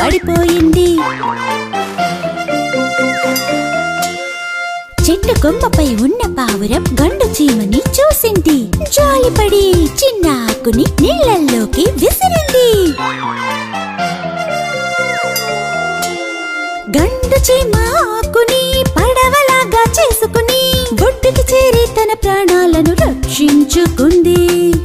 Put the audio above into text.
పడిపోయింది చెట్టు కొమ్మపై ఉన్న పావురం గండు చీమని చూసింది జాలిపడి చిన్న ఆకుని నీళ్ళల్లోకి విసిరింది గండు చీమ ఆకుని పడవలాగా చేసుకుని ఒడ్డుకి చేరి తన ప్రాణాలను రక్షించుకుంది